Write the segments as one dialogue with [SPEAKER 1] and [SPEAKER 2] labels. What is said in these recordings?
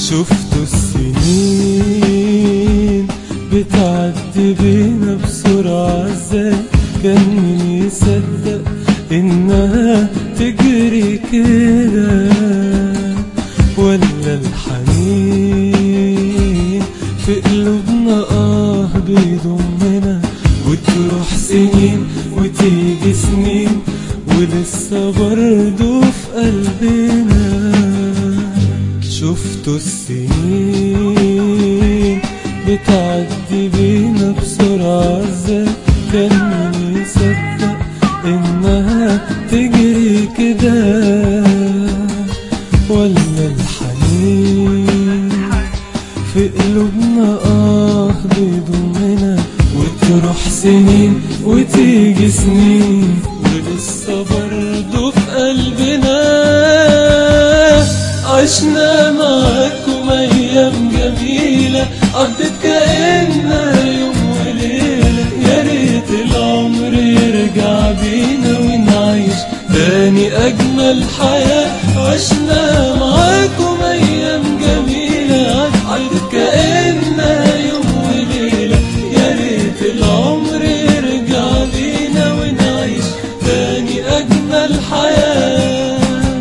[SPEAKER 1] شفت السنين بتعدي بينا بسرعة ازاي كان مين يصدق انها تجري كده ولا الحنين في قلوبنا اه بيضمنا وتروح سنين وتيجي سنين ولسه برضه في قلبنا شفتوا السنين بتعدي بينا بسرعة ازاي كان مين يصدق انها تجري كده ولا الحنين في قلوبنا اه بيضمنا وتروح سنين وتيجي سنين ولسه برضه في قلبنا عشنا معاكم ايام جميلة عدت كأنها يوم وليلة يا ريت العمر يرجع بينا ونعيش تاني اجمل حياة عشنا معاكم ايام جميلة عدت كأنها يوم وليلة يا ريت العمر يرجع بينا ونعيش تاني اجمل حياة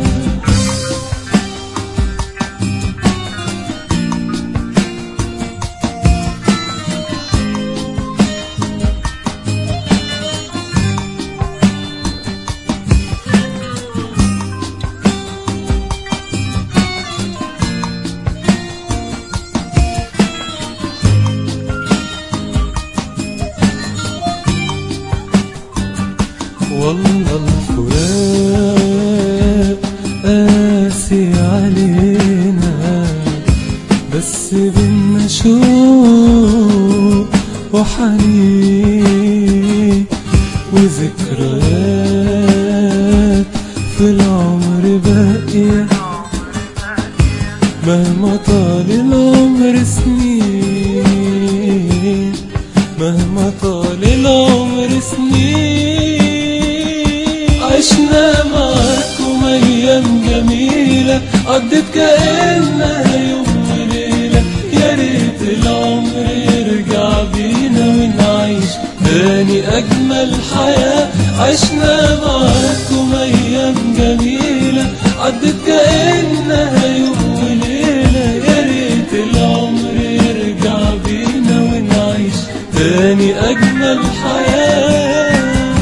[SPEAKER 1] والله الفراق قاسي علينا بس بينا شوق وحنين وذكريات في العمر باقية مهما طال العمر سنين مهما طال العمر سنين عشنا معاكم ايام جميلة عدت كأنها يوم وليلة يا ريت العمر يرجع بينا ونعيش تاني اجمل حياة عشنا معاكم ايام جميلة عدت كأنها يوم وليلة يا ريت العمر يرجع بينا ونعيش تاني اجمل حياه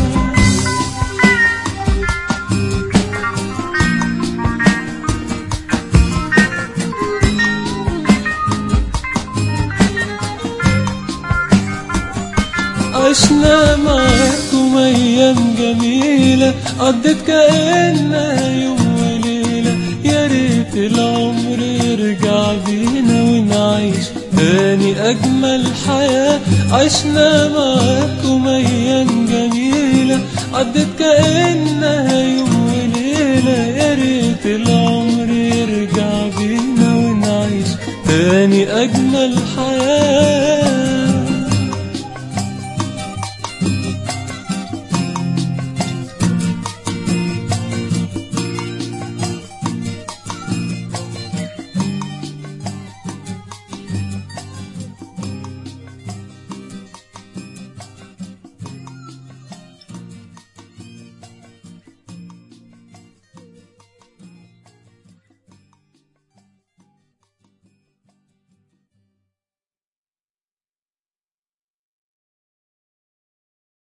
[SPEAKER 1] عشنا معاكم ايام جميلة عدت كأنها يوم وليلة يا ريت العمر يرجع بينا ونعيش تاني اجمل حياة عشنا معاكم ايام جميلة عدت كأنها يوم وليلة يا ريت العمر يرجع بينا ونعيش تاني اجمل